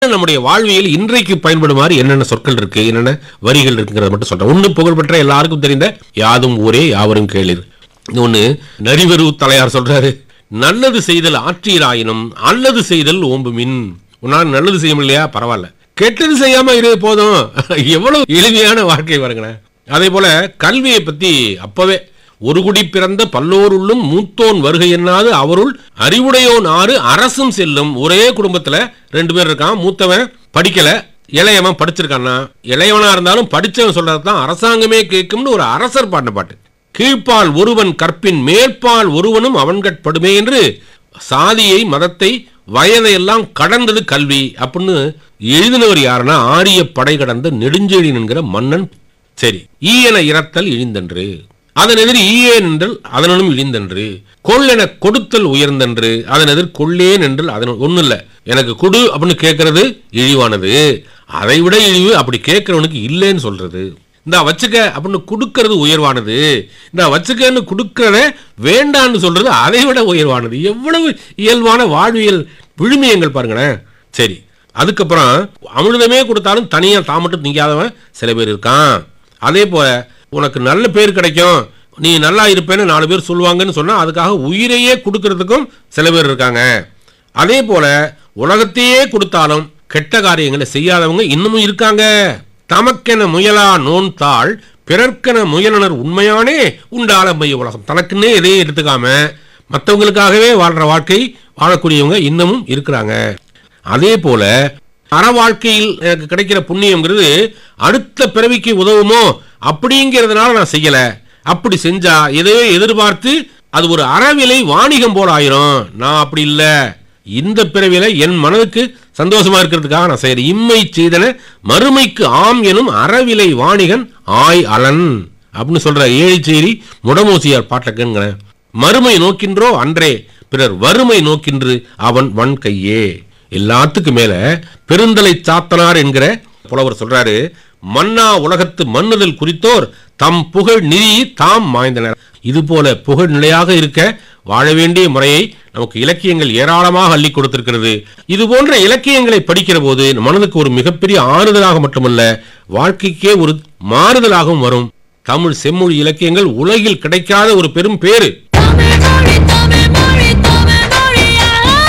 நம்முடைய வாழ்வியல் இன்றைக்கு பயன்படுமாறு என்னென்ன சொற்கள் இருக்கு என்னென்ன வரிகள் இருக்குங்கிறத மட்டும் சொல்றேன் ஒண்ணு புகழ்பெற்ற எல்லாருக்கும் தெரிந்த யாதும் ஊரே யாவரும் கேளிர் ஒண்ணு நரிவரு தலையார் சொல்றாரு நல்லது செய்தல் ஆற்றீராயினும் அல்லது செய்தல் ஓம்புமின் உன்னால் நல்லது செய்ய முடியலையா பரவாயில்ல கெட்டது செய்யாம இரு போதும் எவ்வளவு எளிமையான வாழ்க்கை பாருங்களேன் அதே போல கல்வியை பத்தி அப்பவே ஒரு குடி பிறந்த பல்லோருள்ளும் மூத்தோன் வருகை என்னாது அவருள் அறிவுடையோன் ஆறு அரசும் செல்லும் ஒரே குடும்பத்துல ரெண்டு பேர் இருக்கான் மூத்தவன் படிக்கல இளையவன் படிச்சிருக்கான்னா இளையவனா இருந்தாலும் படிச்சவன் சொல்றது தான் அரசாங்கமே கேட்கும்னு ஒரு அரசர் பாடின பாட்டு கீழ்ப்பால் ஒருவன் கற்பின் மேற்பால் ஒருவனும் அவன்கட்படுமே என்று சாதியை மதத்தை வயதை எல்லாம் கடந்தது கல்வி அப்படின்னு எழுதினவர் யாருன்னா ஆரிய படை கடந்த நெடுஞ்செழியன் என்கிற மன்னன் சரி ஈயன இறத்தல் இழிந்தன்று அதன் எதிர் ஈயேன் என்றல் அதனும் இழிந்தன்று கொள்ளென கொடுத்தல் உயர்ந்தன்று அதன் எதிர் கொள்ளேன் என்றல் அதன் ஒண்ணும் இல்ல எனக்கு கொடு அப்படின்னு கேட்கறது இழிவானது அதை விட இழிவு அப்படி கேட்கறவனுக்கு இல்லைன்னு சொல்றது இந்த வச்சுக்க அப்படின்னு கொடுக்கறது உயர்வானது இந்த வச்சுக்கன்னு கொடுக்கறத வேண்டான்னு சொல்றது அதை விட உயர்வானது எவ்வளவு இயல்பான வாழ்வியல் விழுமியங்கள் பாருங்களேன் சரி அதுக்கப்புறம் அமிர்தமே கொடுத்தாலும் தனியா தான் மட்டும் திங்காதவன் சில பேர் இருக்கான் அதே போல உனக்கு நல்ல பேர் கிடைக்கும் நீ நல்லா இருப்பேன்னு நாலு பேர் சொல்லுவாங்கன்னு சொன்னா அதுக்காக உயிரையே கொடுக்கறதுக்கும் சில பேர் இருக்காங்க அதே போல உலகத்தையே கொடுத்தாலும் கெட்ட காரியங்களை செய்யாதவங்க இன்னமும் இருக்காங்க தமக்கென முயலா நோன்தாள் பிறர்க்கென முயலனர் உண்மையானே உண்டால மைய உலகம் தனக்குன்னே எதையும் எடுத்துக்காம மற்றவங்களுக்காகவே வாழ்ற வாழ்க்கை வாழக்கூடியவங்க இன்னமும் இருக்கிறாங்க அதே போல அற வாழ்க்கையில் எனக்கு கிடைக்கிற புண்ணியம்ங்கிறது அடுத்த பிறவிக்கு உதவுமோ அப்படிங்கிறதுனால நான் செய்யல அப்படி செஞ்சா எதையோ எதிர்பார்த்து அது ஒரு அறவிலை வாணிகம் போல ஆயிரும் நான் அப்படி இல்ல இந்த பிறவில என் மனதுக்கு சந்தோஷமா இருக்கிறதுக்காக நான் செய்யறேன் இம்மை செய்தன மறுமைக்கு ஆம் எனும் அறவிலை வாணிகன் ஆய் அலன் அப்படின்னு சொல்ற ஏழு செய்தி முடமோசியார் பாட்டக்குங்கிறேன் மறுமை நோக்கின்றோ அன்றே பிறர் வறுமை நோக்கின்று அவன் வன் கையே எல்லாத்துக்கும் மேல பெருந்தலை சாத்தனார் என்கிற புலவர் சொல்றாரு மன்னா உலகத்து மன்னுதல் குறித்தோர் தம் புகழ் நிதி தாம் மாய்ந்தனர் இது போல புகழ் நிலையாக இருக்க வாழ வேண்டிய முறையை நமக்கு இலக்கியங்கள் ஏராளமாக அள்ளி கொடுத்திருக்கிறது இது போன்ற இலக்கியங்களை படிக்கிற போது மனதுக்கு ஒரு மிகப்பெரிய ஆறுதலாக மட்டுமல்ல வாழ்க்கைக்கே ஒரு மாறுதலாகவும் வரும் தமிழ் செம்மொழி இலக்கியங்கள் உலகில் கிடைக்காத ஒரு பெரும் பேரு தமிழ் மொழி தமிழ் மொழி தமிழ் மொழியா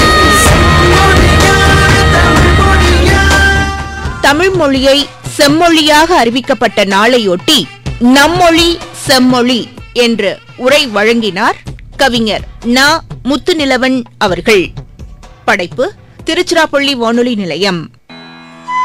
தமிழ் மொழியை செம்மொழியாக அறிவிக்கப்பட்ட நாளையொட்டி நம்மொழி செம்மொழி என்று உரை வழங்கினார் கவிஞர் ந முத்துநிலவன் அவர்கள் படைப்பு திருச்சிராப்பள்ளி வானொலி நிலையம்